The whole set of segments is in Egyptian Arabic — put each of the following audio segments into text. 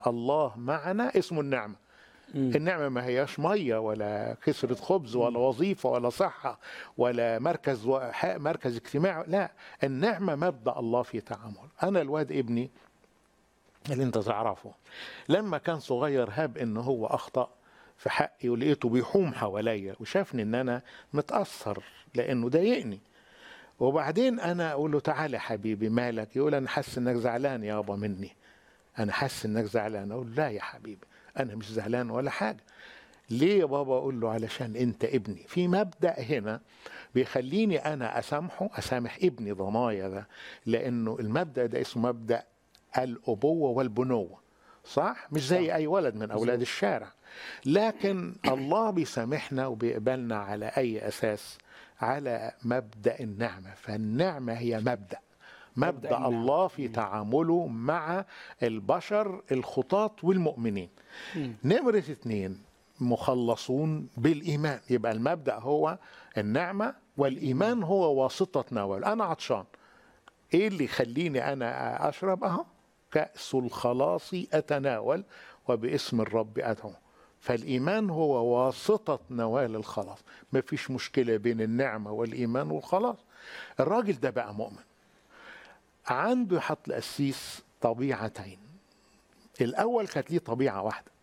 الله معنا اسمه النعمة النعمة ما هياش مية ولا كسرة خبز ولا وظيفة ولا صحة ولا مركز و... ح- مركز اجتماعي لا النعمة مبدأ الله في تعامل أنا الواد ابني اللي انت تعرفه لما كان صغير هاب ان هو اخطأ في حقي ولقيته بيحوم حواليا وشافني ان انا متأثر لانه ضايقني وبعدين انا اقول له تعالى يا حبيبي مالك يقول انا حاسس انك زعلان يابا مني انا حاسس انك زعلان اقول لا يا حبيبي انا مش زعلان ولا حاجه ليه يا بابا اقول له علشان انت ابني في مبدا هنا بيخليني انا اسامحه اسامح ابني ضنايا ده لانه المبدا ده اسمه مبدا الابوه والبنوه صح مش زي اي ولد من اولاد الشارع لكن الله بيسامحنا وبيقبلنا على اي اساس على مبدا النعمه فالنعمه هي مبدا مبدا النعمة. الله في تعامله مع البشر الخطاة والمؤمنين نمرة اتنين مخلصون بالإيمان يبقى المبدأ هو النعمة والإيمان هو واسطة نوال أنا عطشان إيه اللي يخليني أنا أشرب أهو كأس الخلاص أتناول وباسم الرب أدعو فالإيمان هو واسطة نوال الخلاص مفيش مشكلة بين النعمة والإيمان والخلاص الراجل ده بقى مؤمن عنده حط القسيس طبيعتين الأول كانت ليه طبيعة واحدة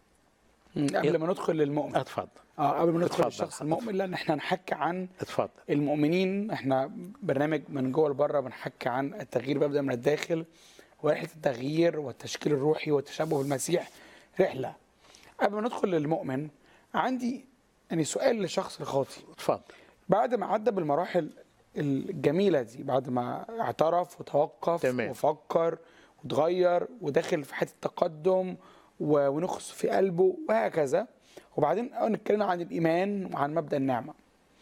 مم. قبل ما ندخل للمؤمن اتفضل اه قبل ما ندخل اتفضل. للشخص المؤمن لان احنا نحكي عن اتفضل المؤمنين احنا برنامج من جوه لبره بنحكي عن التغيير بيبدا من الداخل ورحله التغيير والتشكيل الروحي والتشبه بالمسيح رحله قبل ما ندخل للمؤمن عندي يعني سؤال للشخص الخاطي اتفضل بعد ما عدى بالمراحل الجميله دي بعد ما اعترف وتوقف تمام. وفكر وتغير وداخل في حته التقدم و- ونخص في قلبه وهكذا وبعدين نتكلم عن الايمان وعن مبدا النعمه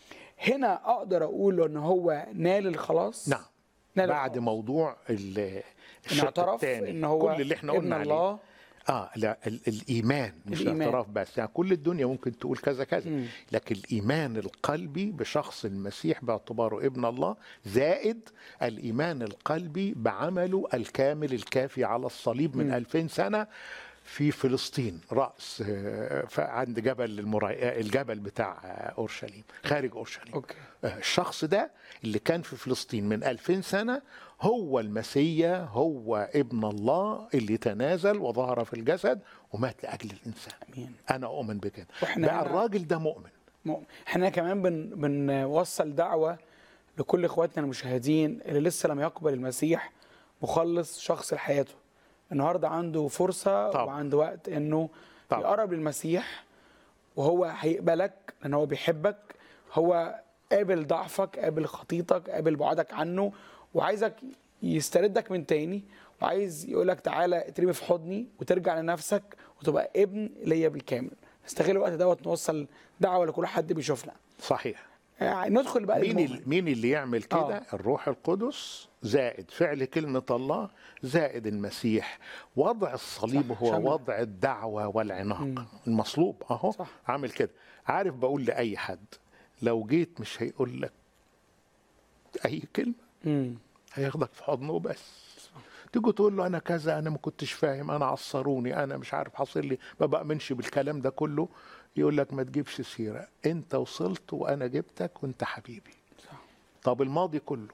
هنا اقدر اقول ان هو نال الخلاص نعم نال بعد الخلاص. موضوع ال- ان الشق اعترف الثاني ان هو كل اللي احنا ابن قلنا عليه الله اه لا ال- الايمان مش الإيمان. الاعتراف بس يعني كل الدنيا ممكن تقول كذا كذا مم. لكن الايمان القلبي بشخص المسيح باعتباره ابن الله زائد الايمان القلبي بعمله الكامل الكافي على الصليب من مم. 2000 سنه في فلسطين راس آه، ف- عند جبل المرا... الجبل بتاع آه، اورشليم خارج اورشليم اوكي الشخص ده اللي كان في فلسطين من 2000 سنة هو المسيا هو ابن الله اللي تنازل وظهر في الجسد ومات لأجل الإنسان امين أنا أؤمن بكده وإحنا بقى هنا- الراجل ده مؤمن مؤمن. احنا كمان بن بنوصل دعوة لكل اخواتنا المشاهدين اللي لسه لم يقبل المسيح مخلص شخص لحياته النهارده عنده فرصة طبعا. وعنده وقت انه طبعا. يقرب للمسيح وهو هيقبلك لان هو بيحبك هو قابل ضعفك قابل خطيتك قابل بعدك عنه وعايزك يستردك من تاني وعايز يقولك تعالى اترمي في حضني وترجع لنفسك وتبقى ابن ليا بالكامل نستغل الوقت دوت نوصل دعوه لكل حد بيشوفنا صحيح يعني ندخل بقى مين للمؤمن. ال- مين اللي يعمل كده آه. الروح القدس زائد فعل كلمة الله زائد المسيح وضع الصليب صح، هو شامل. وضع الدعوة والعناق مم. المصلوب أهو صح. عامل كده عارف بقول لأي حد لو جيت مش هيقول لك أي كلمة مم. هياخدك في حضنه بس تيجي تقول له انا كذا انا ما كنتش فاهم انا عصروني انا مش عارف حاصل لي ما بامنش بالكلام ده كله يقول لك ما تجيبش سيره انت وصلت وانا جبتك وانت حبيبي صح. طب الماضي كله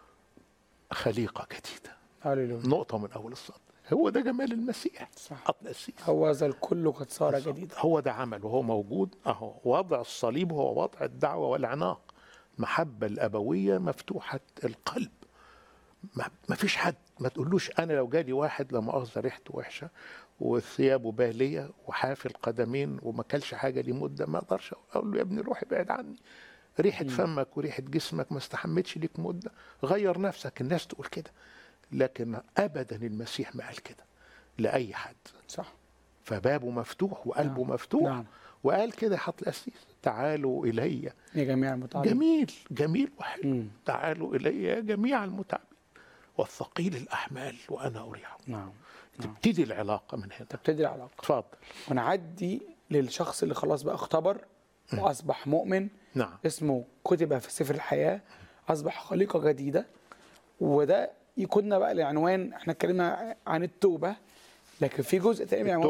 خليقه جديده هللويا نقطه من اول السطر هو ده جمال المسيح صح التأسيس هو ذا الكل قد صار جديدا هو ده عمل وهو موجود اهو وضع الصليب هو وضع الدعوه والعناق المحبه الابويه مفتوحه القلب ما ما فيش حد ما تقولوش انا لو جالي واحد لا مؤاخذه ريحته وحشه وثيابه باليه وحافي القدمين وما كلش حاجه لمده ما اقدرش اقول له يا ابني روح ابعد عني ريحه فمك وريحه جسمك ما استحملتش ليك مده غير نفسك الناس تقول كده لكن ابدا المسيح ما قال كده لاي حد صح فبابه مفتوح وقلبه نعم. مفتوح نعم. وقال كده حط الأسيس تعالوا إلي يا جميع المتعلمين جميل جميل وحلو مم. تعالوا إلي يا جميع المتعبين والثقيل الأحمال وأنا أريحكم نعم نعم تبتدي العلاقة من هنا تبتدي العلاقه اتفضل ونعدي للشخص اللي خلاص بقى اختبر واصبح مؤمن نعم اسمه كتب في سفر الحياه اصبح خليقه جديده وده يكوننا بقى العنوان احنا اتكلمنا عن التوبه لكن في جزء تاني من